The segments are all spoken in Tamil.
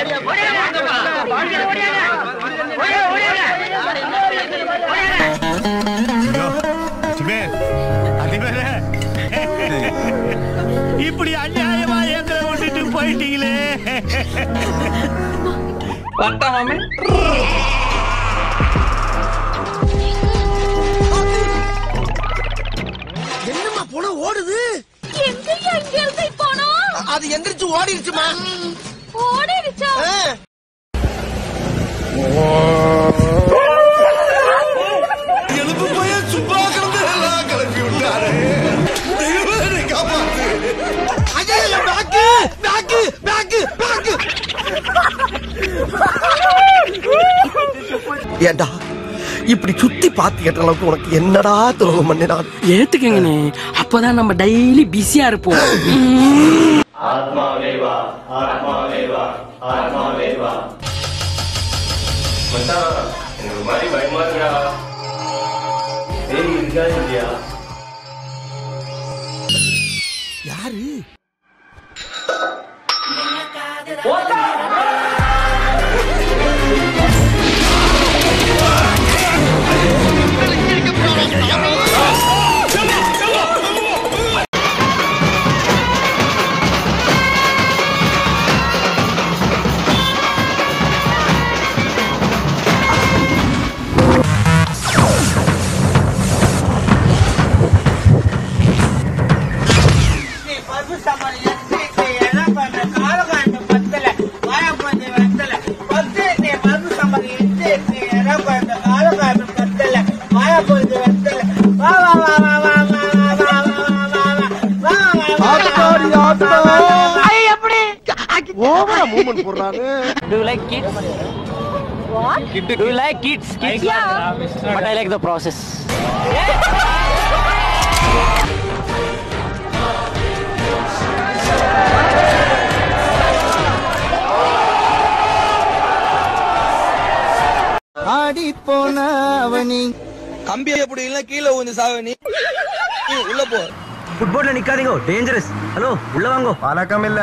லட்சுமி, அதிபரே. இப்படி அநியாயமா எங்களை விட்டுட்டு போயிட்டீங்களே என்னம்மா போன ஓடுது எங்கய்யா இங்க இருந்து போனோம் அது எந்திரிச்சு ஓடிடுச்சுமா ஓடிடுச்சா எழுப்பு போய் சும்மா கிடந்து எல்லாம் கிளப்பி விட்டாரு தெய்வமே, என்னை காப்பாத்து ஐயா பேக்கு பேக்கு பேக்கு பேக்கு ஏண்டா இப்படி சுத்தி பாத்து கேட்ட அளவுக்கு உனக்கு என்னடா துரோகம் பண்ணினான் ஏத்துக்கங்கண்ணே அப்பதான் நம்ம டெய்லி பிஸியா இருப்போம் யாரு ஓவரா மூமெண்ட் போடுறாரு Do you like kids? What? Do you like kids? kids? Yeah. But I like the process. ஆடி போன அவனி கம்பி எப்படி இல்ல கீழே வந்து சாவனி உள்ள போ ஃபுட்போர்ட்ல நிக்காதீங்க டேஞ்சரஸ் ஹலோ உள்ள வாங்கோ பழக்கம் இல்ல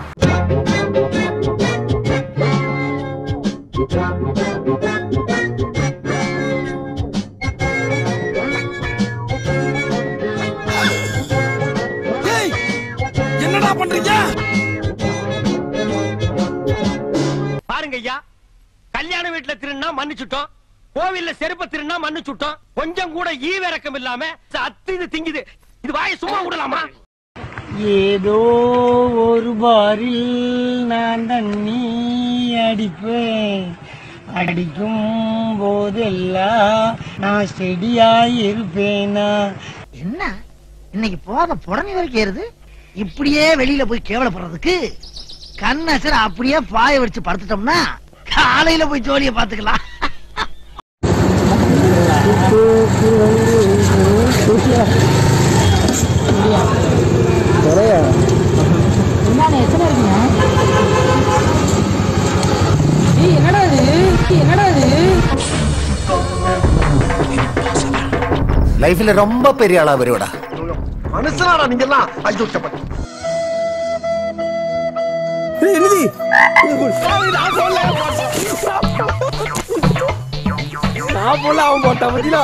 என்னடா பண்றீங்க பாருங்க ஐயா கல்யாண வீட்டுல திருநா மன்னிச்சுட்டோம் கோவில்ல செருப்ப திருநா மன்னிச்சுட்டோம் கொஞ்சம் கூட ஈவிரக்கம் இல்லாம அத்து இது திங்குது இது வாயை சும்மா விடலாமா ஏதோ ஒரு பாரில் நான் தண்ணி அடிப்பேன் அடிக்கும் போதெல்லாம் நான் செடியாய் இருப்பேனா என்ன இன்னைக்கு போத புடனி வரைக்கும் ஏறுது இப்படியே வெளியில போய் கேவலப்படுறதுக்கு கண்ணசர் அப்படியே பாய வச்சு படுத்துட்டோம்னா காலையில போய் ஜோலிய பாத்துக்கலாம் என்னடா இது என்னடா இது லைஃப்ல ரொம்ப பெரிய ஆளா வருவடா மனுஷனாடா நீங்க எல்லாம் ஐயோ சப்பா எழுதி நான் போல அவன் போட்டா பத்தியா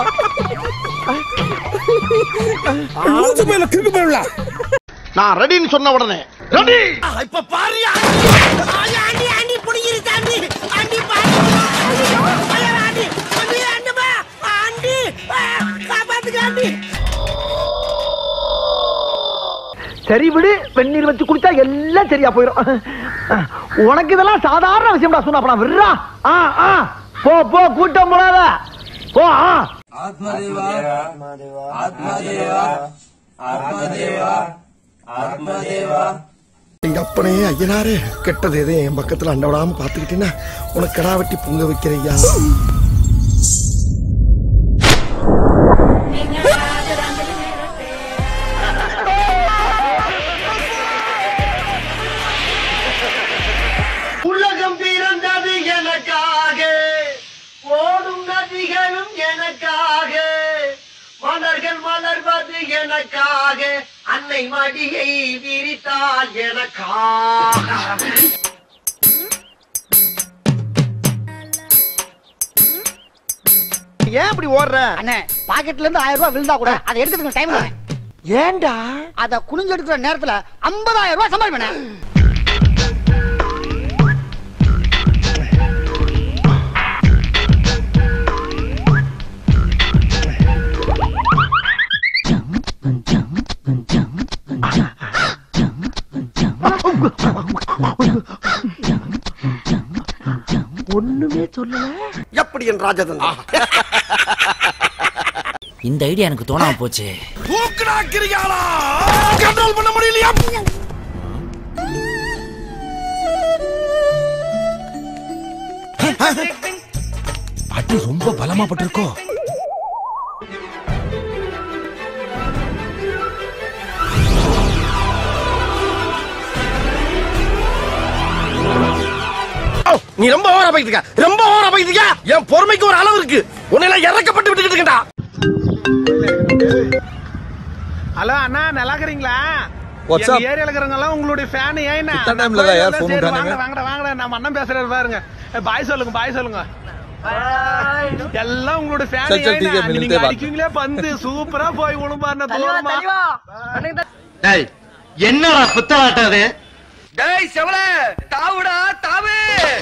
நான் ரெடின்னு சொன்ன உடனே ரெடி இப்ப பாரு ஆண்டி ஆண்டி புடிங்கிரு தாண்டி ஆண்டி பாரு ஆண்டி ஆண்டி ஆண்டி காப்பாத்துக்க ஆண்டி சரி விடு வெந்நீர் வச்சு குடிச்சா எல்லாம் சரியா போயிடும் உனக்கு இதெல்லாம் சாதாரண விஷயம்டா சொன்னா அப்ப நான் விடுறா ஆ ஆ போ போ கூட்டம் போடாத போ ஆ எங்க அப்பனே ஐயனாரே கெட்டது எதையும் என் பக்கத்துல அண்ட விடாம பாத்துக்கிட்டீங்கன்னா உனக்கு கடா வெட்டி பொங்க வைக்கிறையா உலகம் பிறந்தது எனக்காக ஓடும் நதிகளும் எனக்காக மலர்கள் மலர்வது எனக்காக அன்னை மடியை விரித்தால் எனக்காக ஏன் இப்படி ஓடுற அண்ணே பாக்கெட்ல இருந்து ஆயிரம் ரூபாய் விழுந்தா கூட அதை எடுக்கிறதுக்கு டைம் இல்லை ஏன்டா அத குனிஞ்சு எடுக்கிற நேரத்துல ஐம்பதாயிரம் ரூபாய் சம்பாதிப்பேன் ஒண்ணுமே சொல்லல எப்படி என் ராஜதந்திரம் இந்த ஐடியா எனக்கு தோணாம போச்சு தூக்குனாக்கிறியாளா கண்ட்ரோல் பண்ண முடியலையா அடி ரொம்ப பலமா பட்டிருக்கோ நீ ரொம்ப ஓவரா போயிட்டு இருக்க ரொம்ப ஓவரா போயிட்டு இருக்க என் பொறுமைக்கு ஒரு அளவு இருக்கு உன்னை இறக்கப்பட்டு விட்டுக்கிட்டு இருக்கா ஹலோ அண்ணா நல்லா இருக்கிறீங்களா What's எங்க up? ஏரியால இருக்கிறவங்க எல்லாம் உங்களுடைய ஃபேன் ஏன்னா இத்தனை timeல தான் யார் phone சரி, பண்றாங்க? வாங்க வாங்கடா வாங்கடா நம்ம அண்ணன் பேசுறாரு பாருங்க பாய் சொல்லுங்க பாய் சொல்லுங்க எல்லாம் உங்களோட ஃபேன் சரி, சரி, ஏன்னா ठीक है, நீங்க मिलते हैं அடிக்குங்களே பந்து சூப்பரா போய் விழும்பாருன தூரமா டேய் என்னடா புத்தலாட்டம் அது டேய் செவல தாவுடா தாவு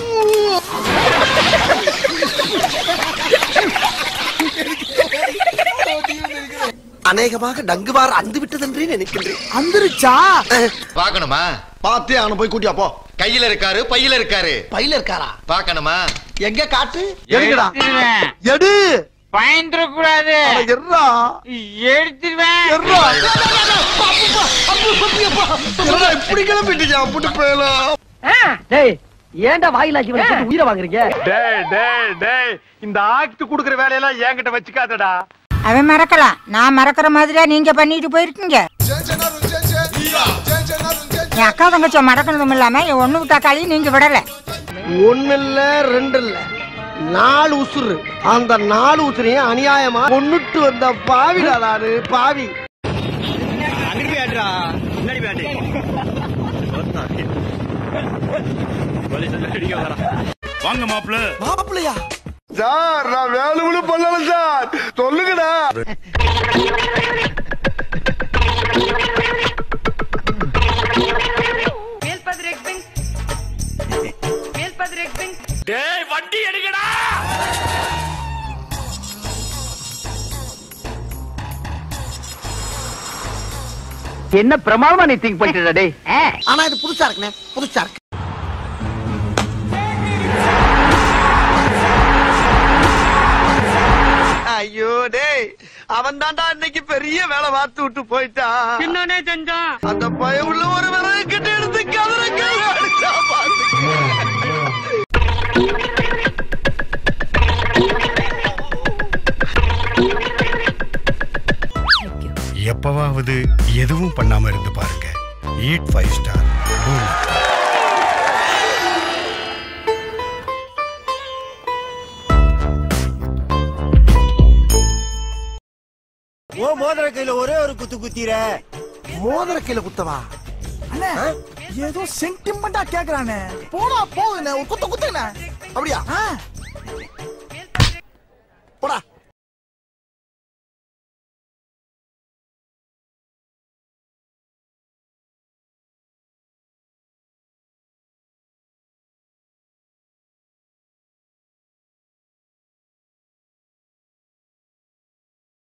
அநேகமாக டங்குவார் அந்து விட்டதென்றே நினைக்கின்றேன் வந்துருச்சா பாக்கணுமா பார்த்தே அவனை போய் கூட்டியா போ கையில இருக்காரு பையில இருக்காரு பையில இருக்காரா பாக்கணுமா எங்க காட்டு எடுக்கடா எடு பயந்துடக்கூடாது அட, எர்ரா எடுத்துருவேன் எர்ரா என்னடா இப்படி கிளம்பிட்டீங்க புட்டு போயலாம் டேய் ஏன்டா வாயிலாக்கி இவனை போட்டு உயிரை வாங்குறீங்க டேய் டேய் டேய் இந்த ஆக்ட் குடுக்குற வேலையெல்லாம் என்கிட்ட வச்சுக்காதடா அவன் மறக்கலாம் நான் மறக்கிற மாதிரியா நீங்க பண்ணிட்டு போயிருக்கீங்க என் அக்கா தங்கச்ச மறக்கணதும் இல்லாம என் ஒண்ணு தக்காளி நீங்க விடல ஒண்ணு இல்ல ரெண்டு இல்ல நாலு உசுறு அந்த நாலு உசுரையும் அநியாயமா கொன்னுட்டு வந்த பாவிடா நானு பாவி வாங்க மாப்ள மாப்பிள்ளையா சார் நான் வேலுமனு பண்ணல சார் சொல்லுங்கடா டேய் வண்டி எடுங்கடா என்ன பிரமாதமா நீ திங்க் பண்ணிட்டு டேய் ஆனா இது புதுசா இருக்குண்ணே புதுசா இருக்கு ஐயோ டேய் அவன் தான்டா இன்னைக்கு பெரிய வேலை பார்த்து விட்டு போயிட்டான் என்னன்னே செஞ்சான் அந்த பய உள்ள ஒரு விறகு கிட்ட எடுத்து கதறங்க அடிச்சா பாத்துக்க. எப்பவாவது எதுவும் பண்ணாம இருந்து பாருங்க ஈட் ஃபைவ் ஸ்டார் ஓ மோதிர கையில ஒரே ஒரு குத்து குத்திர மோதிர கையில குத்தவா ஏதோ சென்டிமெண்டா கேக்குறானே போடா போகுதுண்ணே ஒரு குத்து குத்துண்ணே அப்படியா போடா